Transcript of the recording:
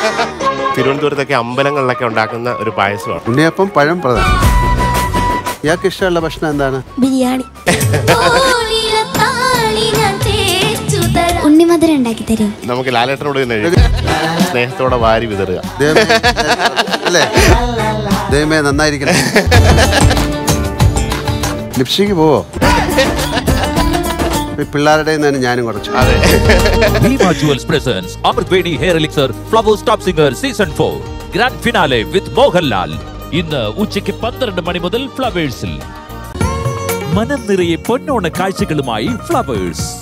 തിരുവനന്തപുരത്തൊക്കെ അമ്പലങ്ങളിലൊക്കെ ഉണ്ടാക്കുന്ന ഒരു പായസമാണ് ഉണ്ണിയപ്പം പഴം പ്രധാനം ഇയാൾക്ക് ഇഷ്ടമുള്ള ഭക്ഷണം എന്താണ് ബിരിയാണി ഉണ്ണിമധുരം ഉണ്ടാക്കി തരൂ നമുക്ക് ലാലേട്ടനോട് തന്നെ എഴുതി സ്നേഹത്തോടെ വാരി വിതറുക ദൈവമേ, അല്ലേ ദൈവമേ നന്നായിരിക്കണം ലിപ്സ്റ്റിക്ക് പോവോ ഈ പിള്ളേരുടെ നിന്നാണ് ഞാനും കുറച്ചു അതെ Bima Jewels presents Amrveni Hair Elixir Flowers Top Singer Season 4 grand finale with Mohanlal ഇന്ന് ഉച്ചയ്ക്ക് പന്ത്രണ്ട് മണി മുതൽ ഫ്ലവേഴ്സിൽ മനം നിറയെ പൊന്നോണ കാഴ്ചകളുമായി ഫ്ലവേഴ്സ്